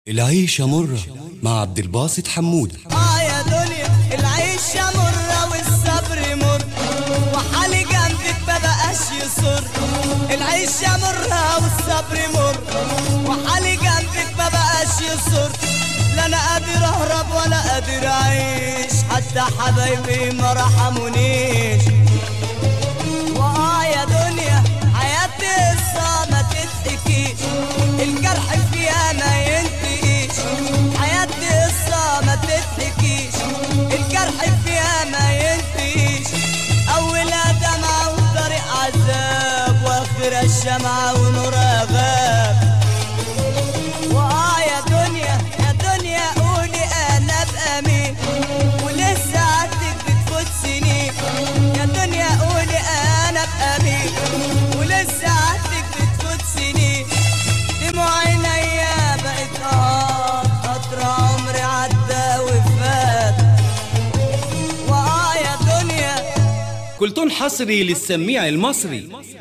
العيشة مرة مع عبد الباسط حمود اه يا دنيا العيشة مرة والصبر مر وحالي جنبك مبقاش يسر العيشة مرة والصبر مر وحالي جنبك مبقاش يسر لا انا قادر اهرب ولا قادر اعيش حتى حبايبي ما رحمونيش واه يا دنيا حياتي قصة ما تتحكيش الجرح فيها ما ينتهيش حياتي قصة ما تتحكيش الجرح فيها ما ينتهيش أولها دمعة وطريق عذاب وآخرها الشمعة ونورها غاب وآه يا دنيا يا دنيا قولي أنا بأمين ولسه عدك بتفوت سنين يا دنيا قولي أنا بأمين ولسه عدك بتفوت سنين دموع عينيا بقت آه قطر عمري عدى وفات وآه يا دنيا كلتون حصري للسميع المصري